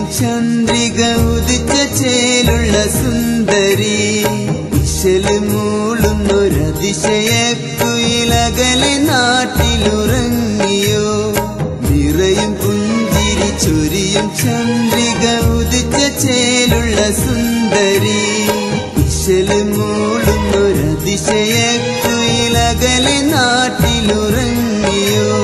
ചന്ദ്രിക ഉദിച്ച ചേലുള്ള സുന്ദരി ഇശല് മൂളുന്നൊരതിശയ കുയിലകലെ നാട്ടിലുറങ്ങിയോ നിറയും പുഞ്ചിരി ചൊരിയും ചന്ദ്രിക ഉദിച്ച ചേലുള്ള സുന്ദരി ഇശല് മൂളുന്നൊരതിശയ കുയിലകലെ നാട്ടിലുറങ്ങിയോ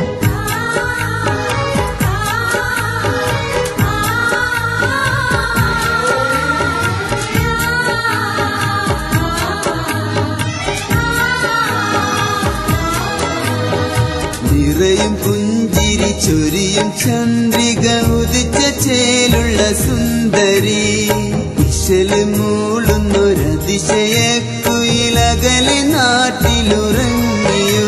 നിറയും പുഞ്ചിരി ചൊരിയും ചന്ദ്രിക ഉദിച്ച ചേലുള്ള സുന്ദരി ഇശല് മൂളുന്നൊരതിശയ കുയിലകലെ നാട്ടിലുറങ്ങിയോ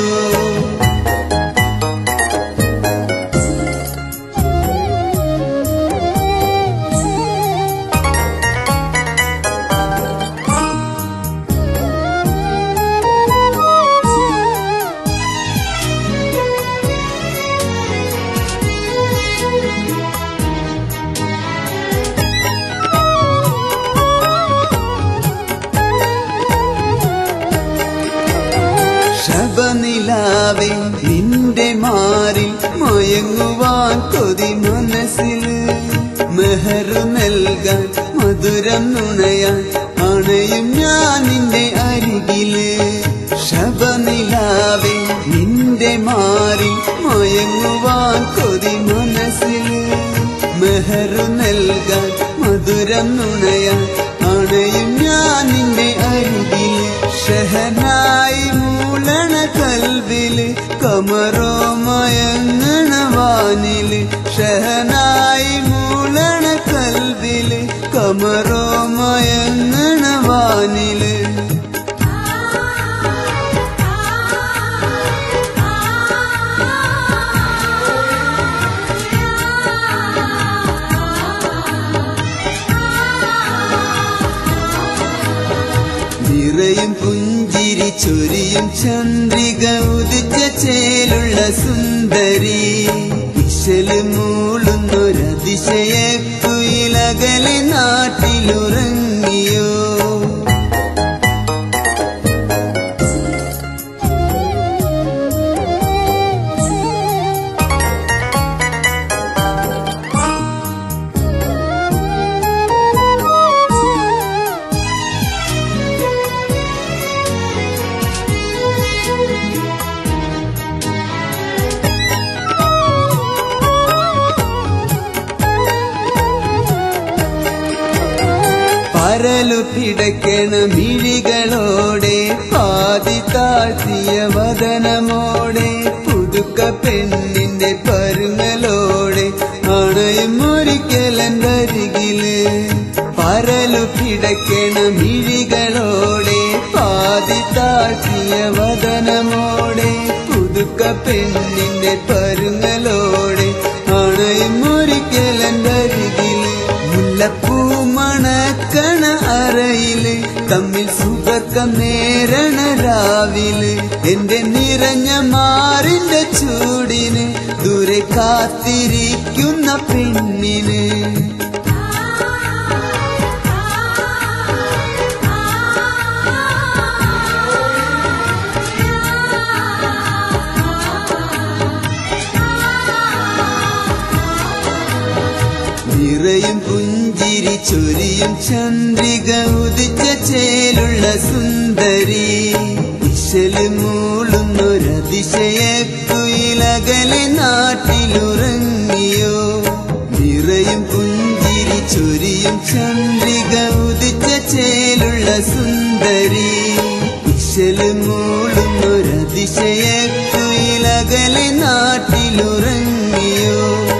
ശബനിലാവെ നിന്റെ മാറിൽ മയങ്ങുവാൻ കൊതി മനസ്സിൽ മെഹറു നൽകാൻ മധുരം നുണയാൻ അണയും ഞാൻ നിന്റെ അരികില് ശബനിലാവെ നിന്റെ മാറിൽ മയങ്ങുവാൻ കൊതി മനസ്സിൽ മെഹറു നൽകാൻ മധുരം നുണയാൻ അണയും ഞാൻ നിന്റെ അരികില് ഷഹനായി മൂളണ കൽവില് കമറോ മയങ്ങണ വാനില് ഷഹനായി മൂളണ കൽവില് കമറോ മയങ്ങണ വാനില് നിറയും പുഞ്ചിരി ചൊരിയും ചന്ദ്രിക ഉദിച്ച ചേലുള്ള സുന്ദരി ഇശല് മൂളുന്നൊരതിശയ കുയിലകലെ നാട്ടിലുറങ്ങിയോ പരലു പിടയ്ക്കണ മിഴികളോടെ പാതി താഴ്ത്തിയ വദനമോടെ പുതുക്ക പെണ്ണിന്റെ പരുങ്ങലോടെ അണയും ഒരിക്കലരികില് പരലു പിടയ്ക്കണ മിഴികളോടെ പാതി താഴ്ത്തിയ വദനമോടെ പുതുക്ക പെണ്ണിന്റെ പരുങ്ങലോടെ അണയും ഒരിക്കലരികില് മുല്ലപ്പൂ മണക്കണ അറയില് തമ്മിൽ സുഖക്കം നേരണ രാവില് എന്റെ നിറഞ്ഞ മാറിന്റെ ചൂടിന് ദൂരെ കാത്തിരിക്കുന്ന പെണ്ണിന് നിറയും പുഞ്ചിരി ചൊരിയും ചന്ദ്രിക ഉദിച്ച ചേലുള്ള സുന്ദരി ഇശല് മൂളുന്നൊരതിശയ കുയിലകലെ നാട്ടിലുറങ്ങിയോ നിറയും പുഞ്ചിരി ചൊരിയും ചന്ദ്രിക ഉദിച്ച ചേലുള്ള സുന്ദരി ഇശല് മൂളുന്നൊരതിശയ കുയിലകലെ നാട്ടിലുറങ്ങിയോ